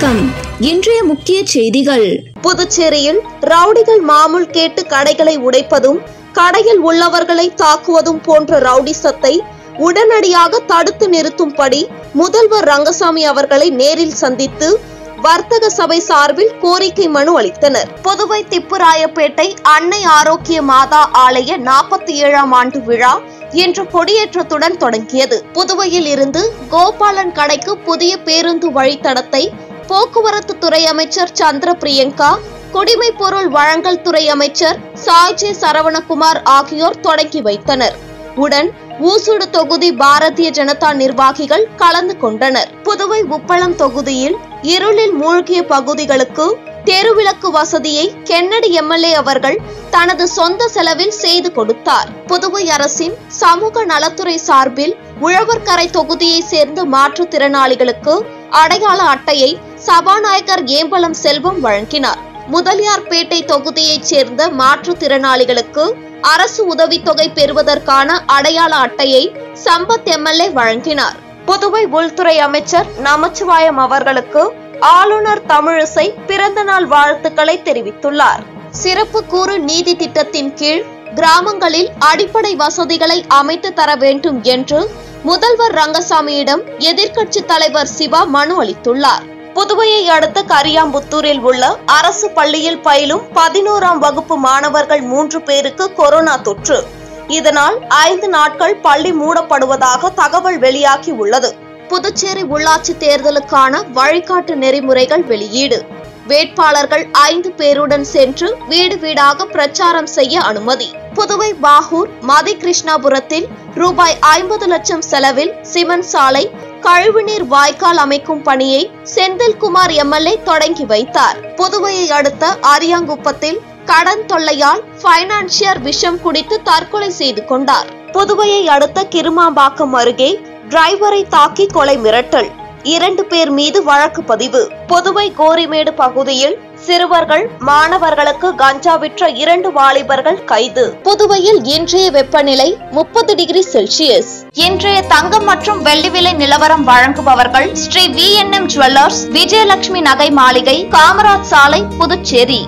வணக்கம் இன்றைய முக்கிய செய்திகள் புதுச்சேரியில் ரவுடிகள் மாமூல் கேட்டு கடைகளை உடைப்பதும் கடையில் உள்ளவர்களை தாக்குவதும் போன்ற ரவுடிசத்தை உடனடியாக தடுத்து நிறுத்தும்படி முதல்வர் ரங்கசாமி அவர்களை நேரில் சந்தித்து வர்த்தக சபை சார்பில் கோரிக்கை மனு அளித்தனர் புதுவை திப்புராயப்பேட்டை அன்னை ஆரோக்கிய மாதா ஆலய நாற்பத்தி ஏழாம் ஆண்டு விழா இன்று கொடியேற்றத்துடன் தொடங்கியது புதுவையில் இருந்து கோபாலன் கடைக்கு புதிய பேருந்து வழித்தடத்தை போக்குவரத்து துறை அமைச்சர் சந்திர பிரியங்கா குடிமைப் பொருள் வழங்கல் துறை அமைச்சர் சாய்ஜே சரவணகுமார் ஆகியோர் தொடங்கி வைத்தனர் உடன் ஊசுடு தொகுதி பாரதிய ஜனதா நிர்வாகிகள் கலந்து கொண்டனர் புதுவை உப்பளம் தொகுதியில் இருளில் மூழ்கிய பகுதிகளுக்கு தெருவிளக்கு வசதியை கென்னடி எம்எல்ஏ அவர்கள் தனது சொந்த செலவில் செய்து கொடுத்தார் புதுவை அரசின் சமூக நலத்துறை சார்பில் உழவர்கரை தொகுதியை சேர்ந்த மாற்றுத்திறனாளிகளுக்கு அடையாள அட்டையை சபாநாயகர் ஏம்பலம் செல்வம் வழங்கினார் முதலியார்பேட்டை தொகுதியைச் சேர்ந்த மாற்றுத்திறனாளிகளுக்கு அரசு உதவித்தொகை பெறுவதற்கான அடையாள அட்டையை சம்பத் எம்எல்ஏ வழங்கினார் புதுவை உள்துறை அமைச்சர் நமச்சிவாயம் அவர்களுக்கு ஆளுநர் தமிழிசை பிறந்த நாள் வாழ்த்துக்களை தெரிவித்துள்ளார் சிறப்பு கூறு நீதி திட்டத்தின் கீழ் கிராமங்களில் அடிப்படை வசதிகளை அமைத்து தர வேண்டும் என்று முதல்வர் ரங்கசாமியிடம் எதிர்க்கட்சி தலைவர் சிவா மனு அளித்துள்ளார் புதுவையை அடுத்த கரியாம்புத்தூரில் உள்ள அரசு பள்ளியில் பயிலும் பதினோராம் வகுப்பு மாணவர்கள் மூன்று பேருக்கு கொரோனா தொற்று இதனால் ஐந்து நாட்கள் பள்ளி மூடப்படுவதாக தகவல் வெளியாகி உள்ளது புதுச்சேரி உள்ளாட்சி தேர்தலுக்கான வழிகாட்டு நெறிமுறைகள் வெளியீடு வேட்பாளர்கள் ஐந்து பேருடன் சென்று வீடு வீடாக பிரச்சாரம் செய்ய அனுமதி புதுவை பாகூர் மதி கிருஷ்ணாபுரத்தில் ரூபாய் ஐம்பது லட்சம் செலவில் சிமெண்ட் சாலை கழிவுநீர் வாய்க்கால் அமைக்கும் பணியை செந்தில்குமார் எம்எல்ஏ தொடங்கி வைத்தார் புதுவையை அடுத்த அரியாங்குப்பத்தில் கடன் தொல்லையால் பைனான்சியர் விஷம் குடித்து தற்கொலை செய்து கொண்டார் புதுவையை அடுத்த கிருமாம்பாக்கம் அருகே டிரைவரை தாக்கி கொலை மிரட்டல் இரண்டு பேர் மீது வழக்கு பதிவு புதுவை கோரிமேடு பகுதியில் சிறுவர்கள் மாணவர்களுக்கு கஞ்சா விற்ற இரண்டு வாலிபர்கள் கைது புதுவையில் இன்றைய வெப்பநிலை முப்பது டிகிரி செல்சியஸ் இன்றைய தங்கம் மற்றும் வெள்ளி விலை நிலவரம் வழங்குபவர்கள் Sri V N M jewellers Vijayalakshmi நகை மாளிகை காமராஜ் சாலை புதுச்சேரி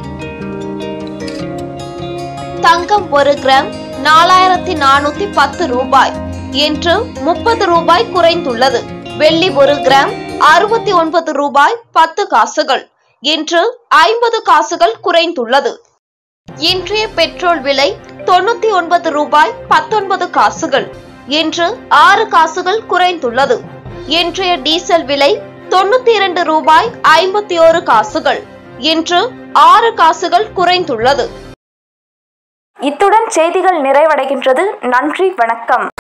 தங்கம் ஒரு கிராம் நாலாயிரத்தி நானூத்தி பத்து ரூபாய் இன்று முப்பது ரூபாய் குறைந்துள்ளது வெள்ளி ஒரு கிராம் அறுபத்தி ஒன்பது ரூபாய் பத்து காசுகள் இன்று ஐம்பது காசுகள் குறைந்துள்ளது இன்றைய பெட்ரோல் விலை தொண்ணூத்தி ஒன்பது ரூபாய் பத்தொன்பது காசுகள் இன்று ஆறு காசுகள் குறைந்துள்ளது இன்றைய டீசல் விலை தொண்ணூத்தி இரண்டு ரூபாய் ஐம்பத்தி ஓரு காசுகள் இன்று ஆறு காசுகள் குறைந்துள்ளது இத்துடன் செய்திகள் நிறைவடைகின்றது நன்றி வணக்கம்